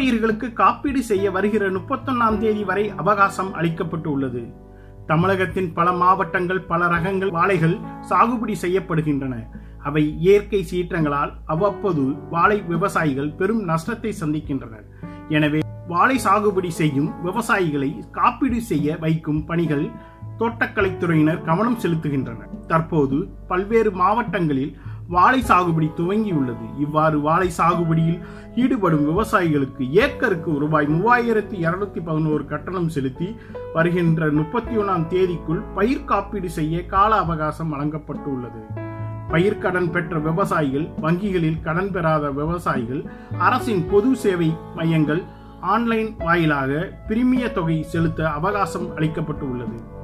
நெற்பயிர்களுக்கு காப்பீடு செய்ய வருகிற முப்பத்தொன்னாம் தேதி வரை அவகாசம் அளிக்கப்பட்டு உள்ளது தமிழகத்தின் பல மாவட்டங்கள் பல ரகங்கள் வாழைகள் சாகுபடி செய்யப்படுகின்றன அவை இயற்கை சீற்றங்களால் அவ்வப்போது வாழை விவசாயிகள் பெரும் நஷ்டத்தை சந்திக்கின்றனர் எனவே வாழை சாகுபடி செய்யும் விவசாயிகளை காப்பீடு செய்ய வைக்கும் பணிகள் தோட்டக்கலைத்துறையினர் கவனம் செலுத்துகின்றனர் தற்போது பல்வேறு மாவட்டங்களில் வாழை சாகுபடி துவங்கியுள்ளது இவ்வாறு வாழை சாகுபடியில் ஈடுபடும் விவசாயிகளுக்கு ஏக்கருக்கு ரூபாய் மூவாயிரத்தி இருநூத்தி பதினோரு கட்டணம் செலுத்தி வருகின்ற முப்பத்தி ஒன்றாம் தேதிக்குள் பயிர் காப்பீடு செய்ய கால அவகாசம் வழங்கப்பட்டுள்ளது பயிர்க்கடன் பெற்ற விவசாயிகள் வங்கிகளில் கடன் பெறாத விவசாயிகள் அரசின் பொது சேவை மையங்கள் ஆன்லைன் வாயிலாக பிரிமிய தொகை செலுத்த அவகாசம் அளிக்கப்பட்டு உள்ளது